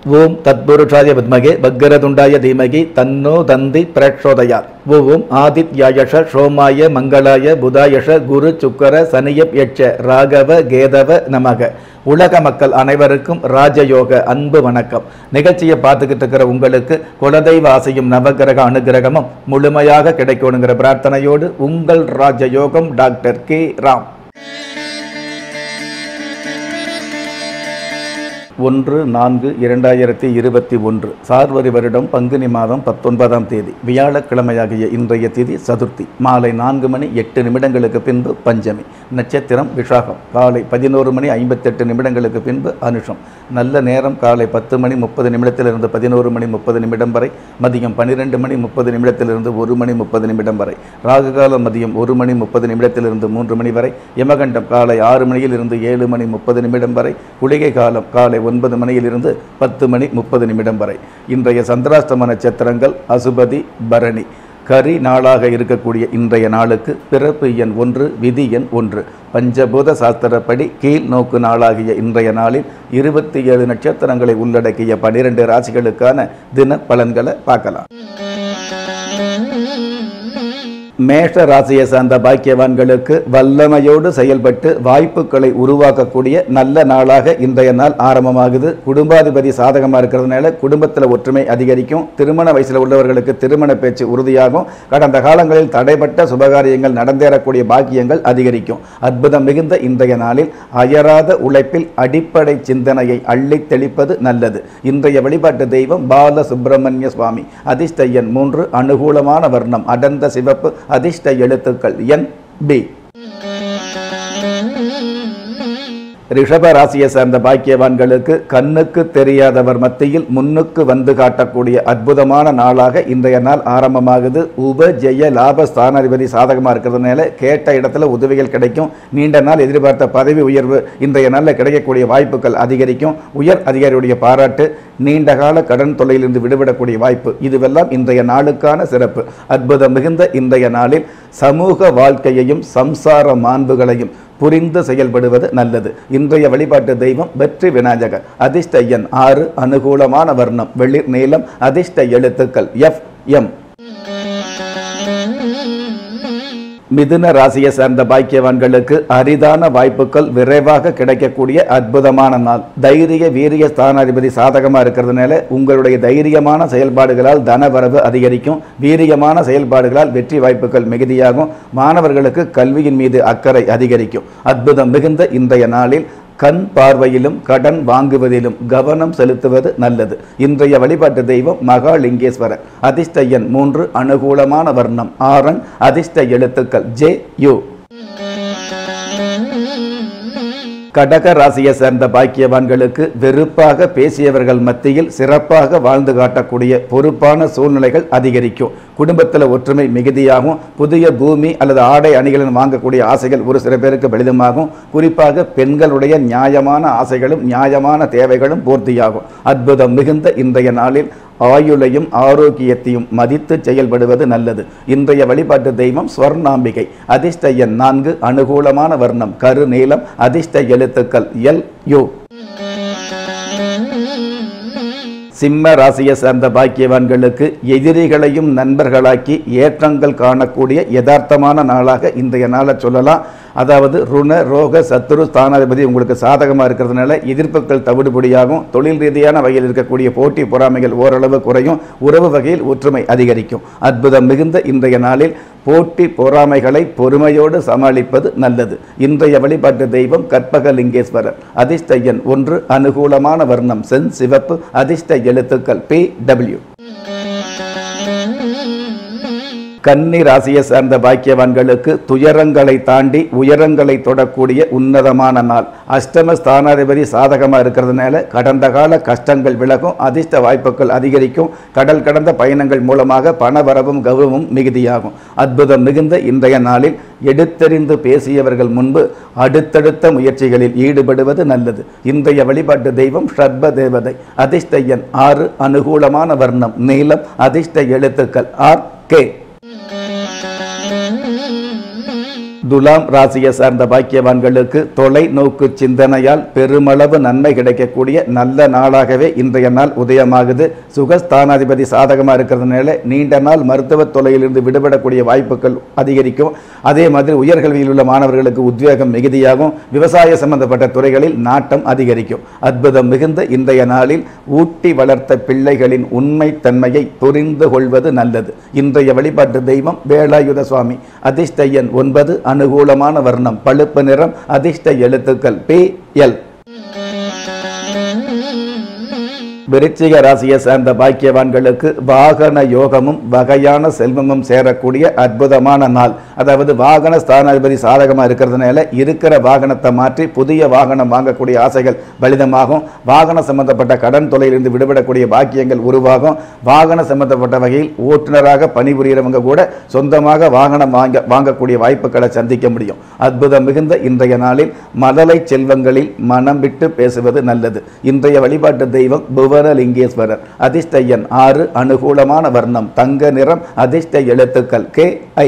ஓம் தத்புருஷாய வித்மகே பக்கரதுண்டாய தீமகி தன்னோ தந்தி பிரச்சோதயாத் ஓம் ஆதித்யாயஷ சோமாய மங்களாய புதாயஷ குரு சுக்கர சனியப் யட்ச ராகவ கேதவ நமக உலக மக்கள் அனைவருக்கும் ராஜயோக அன்பு வணக்கம் நிகழ்ச்சியை பார்த்துக்கிட்டு இருக்கிற உங்களுக்கு குலதெய்வ ஆசையும் நவகிரக அனுகிரகமும் முழுமையாக கிடைக்கணுங்கிற பிரார்த்தனையோடு உங்கள் ராஜயோகம் டாக்டர் கே ராம் ஒன்று நான்கு இரண்டாயிரத்தி இருபத்தி ஒன்று சார்வரி வருடம் பங்குனி மாதம் பத்தொன்பதாம் தேதி வியாழக்கிழமையாகிய இன்றைய திதி சதுர்த்தி மாலை நான்கு மணி எட்டு நிமிடங்களுக்கு பின்பு பஞ்சமி நட்சத்திரம் விஷாகம் காலை பதினோரு மணி ஐம்பத்தெட்டு நிமிடங்களுக்கு பின்பு அனுஷம் நல்ல நேரம் காலை பத்து மணி முப்பது நிமிடத்திலிருந்து பதினோரு மணி முப்பது நிமிடம் வரை மதியம் பன்னிரெண்டு மணி முப்பது நிமிடத்திலிருந்து ஒரு மணி முப்பது நிமிடம் வரை ராகு காலம் மதியம் ஒரு மணி முப்பது நிமிடத்திலிருந்து மூன்று மணி வரை யமகண்டம் காலை ஆறு மணியிலிருந்து ஏழு மணி முப்பது நிமிடம் வரை குளிகை காலம் காலை ஒன்பது மணியிலிருந்து பத்து மணி முப்பது நிமிடம் வரை இன்றைய சந்திராஷ்டம நட்சத்திரங்கள் அசுபதி பரணி கரி நாளாக இருக்கக்கூடிய இன்றைய நாளுக்கு பிறப்பு எண் ஒன்று விதி எண் ஒன்று பஞ்சபூத சாஸ்திரப்படி கீழ் நோக்கு நாளாகிய இன்றைய நாளில் இருபத்தி ஏழு நட்சத்திரங்களை உள்ளடக்கிய பனிரெண்டு ராசிகளுக்கான தின பலன்களை பார்க்கலாம் மேஷ ராசியை சார்ந்த பாக்கியவான்களுக்கு வல்லமையோடு செயல்பட்டு வாய்ப்புகளை உருவாக்கக்கூடிய நல்ல நாளாக இன்றைய நாள் ஆரம்பமாகுது குடும்பாதிபதி சாதகமாக இருக்கிறதுனால குடும்பத்தில் ஒற்றுமை அதிகரிக்கும் திருமண வயசில் உள்ளவர்களுக்கு திருமண பேச்சு உறுதியாகும் கடந்த காலங்களில் தடைப்பட்ட சுபகாரியங்கள் நடந்தேறக்கூடிய பாக்கியங்கள் அதிகரிக்கும் அற்புதம் மிகுந்த இன்றைய நாளில் அயராத உழைப்பில் அடிப்படை சிந்தனையை அள்ளித் தெளிப்பது நல்லது இன்றைய வழிபாட்டு தெய்வம் பால சுப்பிரமணிய சுவாமி அதிர்ஷ்டயன் மூன்று அனுகூலமான வர்ணம் அடர்ந்த சிவப்பு அதிர்ஷ்ட எழுத்துக்கள் என் பி ரிஷப ராசியை சேர்ந்த பாக்கியவான்களுக்கு கண்ணுக்கு தெரியாதவர் மத்தியில் முன்னுக்கு வந்து காட்டக்கூடிய அற்புதமான நாளாக இன்றைய நாள் ஆரம்பமாகுது உப ஜெய லாப ஸ்தானாதிபதி சாதகமாக இருக்கிறதுனால கேட்ட இடத்துல உதவிகள் கிடைக்கும் நீண்ட நாள் எதிர்பார்த்த பதவி உயர்வு இன்றைய நாளில் கிடைக்கக்கூடிய வாய்ப்புகள் அதிகரிக்கும் உயர் அதிகாரியுடைய பாராட்டு நீண்ட கால கடன் தொல்லையிலிருந்து விடுபடக்கூடிய வாய்ப்பு இதுவெல்லாம் இன்றைய நாளுக்கான சிறப்பு அற்புதம் மிகுந்த இன்றைய நாளில் சமூக வாழ்க்கையையும் சம்சார மாண்புகளையும் புரிந்து செயல்படுவது நல்லது இன்றைய வழிபாட்டு தெய்வம் வெற்றி விநாயகர் அதிர்ஷ்ட எண் ஆறு அனுகூலமான வர்ணம் வெளிர் நீளம் அதிர்ஷ்ட எழுத்துக்கள் எஃப் எம் மிதுன ராசியை சேர்ந்த பாக்கியவான்களுக்கு அரிதான வாய்ப்புகள் விரைவாக கிடைக்கக்கூடிய அற்புதமான நாள் தைரிய வீரிய ஸ்தானாதிபதி சாதகமாக இருக்கிறதுனால உங்களுடைய தைரியமான செயல்பாடுகளால் தனவரவு அதிகரிக்கும் வீரியமான செயல்பாடுகளால் வெற்றி வாய்ப்புகள் மிகுதியாகும் மாணவர்களுக்கு கல்வியின் மீது அக்கறை அதிகரிக்கும் அற்புதம் மிகுந்த இன்றைய நாளில் கண் பார்வையிலும் கடன் வாங்குவதிலும் கவனம் செலுத்துவது நல்லது இன்றைய வழிபாட்டு தெய்வம் மகாலிங்கேஸ்வரர் அதிர்ஷ்ட எண் மூன்று அனுகூலமான வர்ணம் ஆரன் அதிர்ஷ்ட எழுத்துக்கள் ஜே யு கடக ராசியை சேர்ந்த பாக்கியவான்களுக்கு வெறுப்பாக பேசியவர்கள் மத்தியில் சிறப்பாக வாழ்ந்து காட்டக்கூடிய பொறுப்பான சூழ்நிலைகள் அதிகரிக்கும் குடும்பத்தில் ஒற்றுமை மிகுதியாகும் புதிய பூமி அல்லது ஆடை அணிகளின் வாங்கக்கூடிய ஆசைகள் ஒரு சில பேருக்கு பலிதமாகும் குறிப்பாக பெண்களுடைய நியாயமான ஆசைகளும் நியாயமான தேவைகளும் பூர்த்தியாகும் அற்புதம் மிகுந்த இன்றைய நாளில் ஆயுளையும் ஆரோக்கியத்தையும் மதித்து செயல்படுவது நல்லது இன்றைய வழிபாட்டு தெய்வம் ஸ்வர்ணாம்பிகை அதிர்ஷ்ட எண் நான்கு அனுகூலமான வர்ணம் கரு நீளம் அதிர்ஷ்ட எழுத்துக்கள் எல் யு சிம்ம ராசியை சேர்ந்த பாக்கியவான்களுக்கு எதிரிகளையும் நண்பர்களாக்கி ஏற்றங்கள் காணக்கூடிய யதார்த்தமான நாளாக இன்றைய நாளை சொல்லலாம் அதாவது ருண ரோக சத்துரு ஸ்தானாதிபதி உங்களுக்கு சாதகமாக இருக்கிறதுனால எதிர்ப்புகள் தவிடுபடியாகும் தொழில் ரீதியான வகையில் இருக்கக்கூடிய போட்டி பொறாமைகள் ஓரளவு குறையும் உறவு வகையில் ஒற்றுமை அதிகரிக்கும் அற்புதம் மிகுந்த இன்றைய நாளில் போட்டி பொறாமைகளை பொறுமையோடு சமாளிப்பது நல்லது இன்றைய வழிபாட்டு தெய்வம் கற்பகலிங்கேஸ்வரர் அதிர்ஷ்ட எண் ஒன்று அனுகூலமான வர்ணம் சென் சிவப்பு அதிர்ஷ்ட எழுத்துக்கள் பி டபிள்யூ கன்னி ராசியை சார்ந்த பாக்கியவான்களுக்கு துயரங்களை தாண்டி உயரங்களை தொடக்கூடிய உன்னதமான நாள் அஷ்டம ஸ்தானாதிபதி சாதகமாக இருக்கிறதுனால கடந்த கால கஷ்டங்கள் விலகும் அதிர்ஷ்ட வாய்ப்புகள் அதிகரிக்கும் கடல் கடந்த பயணங்கள் மூலமாக பணவரவும் கௌரவமும் மிகுதியாகும் அற்புதம் மிகுந்த இன்றைய நாளில் எடுத்தறிந்து பேசியவர்கள் முன்பு அடுத்தடுத்த முயற்சிகளில் ஈடுபடுவது நல்லது இன்றைய வழிபாட்டு தெய்வம் ஷர்ப தேவதை அதிர்ஷ்ட எண் ஆறு அனுகூலமான வர்ணம் நீளம் அதிர்ஷ்ட எழுத்துக்கள் ஆர் கே துலாம் ராசியை சார்ந்த பாக்கியவான்களுக்கு தொலைநோக்கு சிந்தனையால் பெருமளவு நன்மை கிடைக்கக்கூடிய நல்ல நாளாகவே இன்றைய நாள் உதயமாகுது சுகஸ்தானாதிபதி சாதகமாக இருக்கிறதுனால நீண்ட நாள் மருத்துவ தொலையிலிருந்து விடுபடக்கூடிய வாய்ப்புகள் அதிகரிக்கும் அதே மாதிரி உயர்கல்வியில் உள்ள மாணவர்களுக்கு உத்வேகம் மிகுதியாகும் விவசாய சம்பந்தப்பட்ட துறைகளில் நாட்டம் அதிகரிக்கும் அற்புதம் மிகுந்த இன்றைய நாளில் ஊட்டி வளர்த்த பிள்ளைகளின் உண்மை தன்மையை புரிந்து கொள்வது நல்லது இன்றைய வழிபாட்டு தெய்வம் வேலாயுத சுவாமி அதிர்ஷ்ட எண் ஒன்பது அனுகூலமான வர்ணம் பழுப்பு நிறம் அதிர்ஷ்ட எழுத்துக்கள் பி எல் விருச்சிக ராசியை சேர்ந்த பாக்கியவான்களுக்கு வாகன யோகமும் வகையான செல்வமும் சேரக்கூடிய அற்புதமான நாள் அதாவது வாகன ஸ்தானாதிபதி சாதகமாக இருக்கிறதுனால இருக்கிற வாகனத்தை மாற்றி புதிய வாகனம் வாங்கக்கூடிய ஆசைகள் பலிதமாகும் வாகன சம்பந்தப்பட்ட கடன் தொலையிலிருந்து விடுபடக்கூடிய பாக்கியங்கள் உருவாகும் வாகன சம்பந்தப்பட்ட வகையில் ஓட்டுநராக பணிபுரியறவங்க கூட சொந்தமாக வாகனம் வாங்க வாங்கக்கூடிய வாய்ப்புகளை சந்திக்க முடியும் அற்புதம் மிகுந்த இன்றைய நாளில் மதலை செல்வங்களில் மனம் விட்டு பேசுவது நல்லது இன்றைய வழிபாட்டு தெய்வம் புவனலிங்கேஸ்வரர் அதிர்ஷ்ட எண் ஆறு அனுகூலமான வர்ணம் தங்க நிறம் அதிர்ஷ்ட எழுத்துக்கள் கே ஐ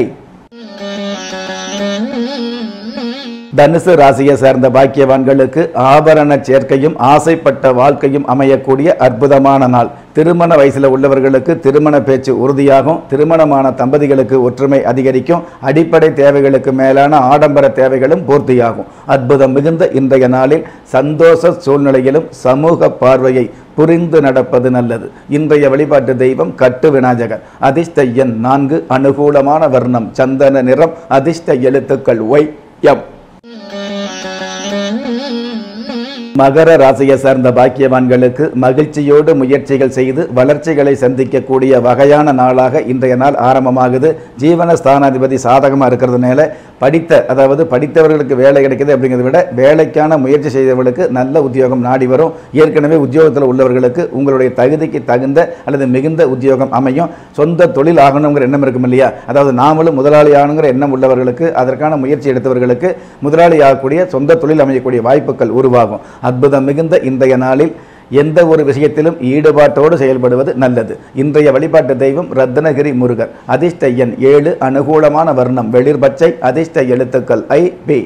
தனுசு ராசியை சேர்ந்த பாக்கியவான்களுக்கு ஆபரண சேர்க்கையும் ஆசைப்பட்ட வாழ்க்கையும் அமையக்கூடிய அற்புதமான நாள் திருமண வயசில் உள்ளவர்களுக்கு திருமண பேச்சு உறுதியாகும் திருமணமான தம்பதிகளுக்கு ஒற்றுமை அதிகரிக்கும் அடிப்படை தேவைகளுக்கு மேலான ஆடம்பர தேவைகளும் பூர்த்தியாகும் அற்புதம் மிகுந்த இன்றைய நாளில் சந்தோஷ சூழ்நிலையிலும் சமூக பார்வையை புரிந்து நடப்பது நல்லது இன்றைய வழிபாட்டு தெய்வம் கட்டு விநாயகர் அதிர்ஷ்ட எண் நான்கு அனுகூலமான வர்ணம் சந்தன நிறம் அதிர்ஷ்ட எழுத்துக்கள் ஒய் எம் மகர ராசியை சார்ந்த பாக்கியவான்களுக்கு மகிழ்ச்சியோடு முயற்சிகள் செய்து வளர்ச்சிகளை சந்திக்கக்கூடிய வகையான நாளாக இன்றைய நாள் ஆரம்பமாகுது ஜீவன ஸ்தானாதிபதி சாதகமாக இருக்கிறதுனால படித்த அதாவது படித்தவர்களுக்கு வேலை கிடைக்குது அப்படிங்கிறத விட வேலைக்கான முயற்சி செய்தவர்களுக்கு நல்ல உத்தியோகம் நாடி வரும் ஏற்கனவே உத்தியோகத்தில் உள்ளவர்களுக்கு உங்களுடைய தகுதிக்கு தகுந்த அல்லது மிகுந்த உத்தியோகம் அமையும் சொந்த தொழில் ஆகணுங்கிற எண்ணம் இருக்கும் இல்லையா அதாவது நாமளும் முதலாளி ஆகணுங்கிற எண்ணம் உள்ளவர்களுக்கு அதற்கான முயற்சி எடுத்தவர்களுக்கு முதலாளி ஆகக்கூடிய சொந்த தொழில் அமையக்கூடிய வாய்ப்புகள் உருவாகும் அற்புதம் மிகுந்த இன்றைய நாளில் எந்த ஒரு விஷயத்திலும் ஈடுபாட்டோடு செயல்படுவது நல்லது இன்றைய வழிபாட்டு தெய்வம் ரத்னகிரி முருகர் அதிர்ஷ்ட எண் ஏழு அனுகூலமான வர்ணம் வெளிர் பச்சை அதிர்ஷ்ட எழுத்துக்கள் ஐ பி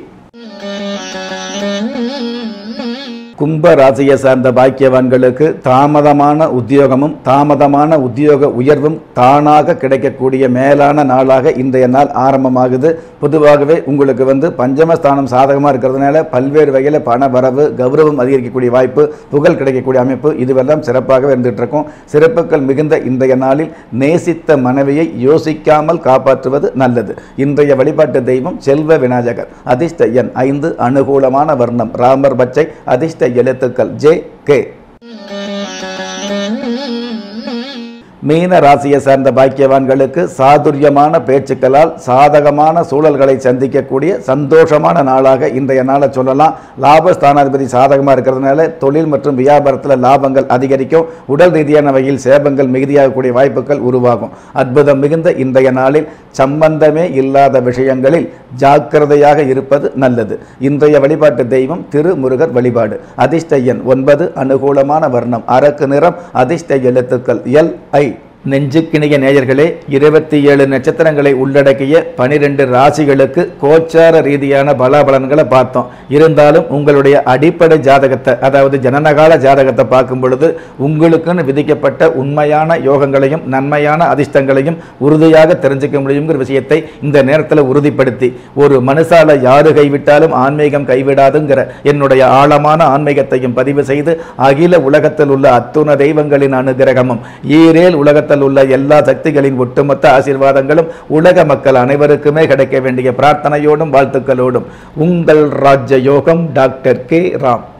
கும்ப ராசியை சார்ந்த பாக்கியவான்களுக்கு தாமதமான உத்தியோகமும் தாமதமான உத்தியோக உயர்வும் தானாக கிடைக்கக்கூடிய மேலான நாளாக இன்றைய நாள் ஆரம்பமாகுது பொதுவாகவே உங்களுக்கு வந்து பஞ்சமஸ்தானம் சாதகமாக இருக்கிறதுனால பல்வேறு வகையில் பண வரவு கௌரவம் அதிகரிக்கக்கூடிய வாய்ப்பு புகழ் கிடைக்கக்கூடிய அமைப்பு இதுவெல்லாம் சிறப்பாகவே இருந்துகிட்டு இருக்கும் சிறப்புகள் மிகுந்த இன்றைய நாளில் நேசித்த மனைவியை யோசிக்காமல் காப்பாற்றுவது நல்லது இன்றைய வழிபாட்டு தெய்வம் செல்வ விநாயகர் அதிர்ஷ்ட எண் ஐந்து அனுகூலமான வர்ணம் ராமர் பச்சை அதிர்ஷ்ட எழுத்துக்கள் ஜே கே மீன ராசியை சார்ந்த பாக்கியவான்களுக்கு சாதுரியமான பேச்சுக்களால் சாதகமான சூழல்களை சந்திக்கக்கூடிய சந்தோஷமான நாளாக இன்றைய நாளை சொல்லலாம் லாபஸ்தானாதிபதி சாதகமாக இருக்கிறதுனால தொழில் மற்றும் வியாபாரத்தில் லாபங்கள் அதிகரிக்கும் உடல் ரீதியான வகையில் சேபங்கள் மிகுதியாகக்கூடிய வாய்ப்புகள் உருவாகும் அற்புதம் மிகுந்த இன்றைய நாளில் சம்பந்தமே இல்லாத விஷயங்களில் ஜாக்கிரதையாக இருப்பது நல்லது இன்றைய வழிபாட்டு தெய்வம் திருமுருகர் வழிபாடு அதிர்ஷ்ட எண் ஒன்பது அனுகூலமான வர்ணம் அரக்கு நிறம் அதிர்ஷ்ட எழுத்துக்கள் எல் ஐ நெஞ்சுக்கிணைய நேயர்களே இருபத்தி ஏழு நட்சத்திரங்களை உள்ளடக்கிய பனிரெண்டு ராசிகளுக்கு கோச்சார ரீதியான பலாபலன்களை பார்த்தோம் இருந்தாலும் உங்களுடைய அடிப்படை ஜாதகத்தை அதாவது ஜனனகால ஜாதகத்தை பார்க்கும் பொழுது உங்களுக்குன்னு விதிக்கப்பட்ட உண்மையான யோகங்களையும் நன்மையான அதிர்ஷ்டங்களையும் உறுதியாக தெரிஞ்சுக்க முடியுங்கிற விஷயத்தை இந்த நேரத்தில் உறுதிப்படுத்தி ஒரு மனுஷால யாரு கைவிட்டாலும் ஆன்மீகம் கைவிடாதுங்கிற என்னுடைய ஆழமான ஆன்மீகத்தையும் பதிவு செய்து அகில உலகத்தில் உள்ள அத்துண தெய்வங்களின் அனுகிரகமும் ஈரேல் உலகத்தில் உள்ள எல்லா சக்திகளின் ஒட்டுமொத்த ஆசீர்வாதங்களும் உலக மக்கள் அனைவருக்குமே கிடைக்க வேண்டிய பிரார்த்தனையோடும் வாழ்த்துக்களோடும் உங்கள் ராஜ்ய யோகம் டாக்டர் கே ராம்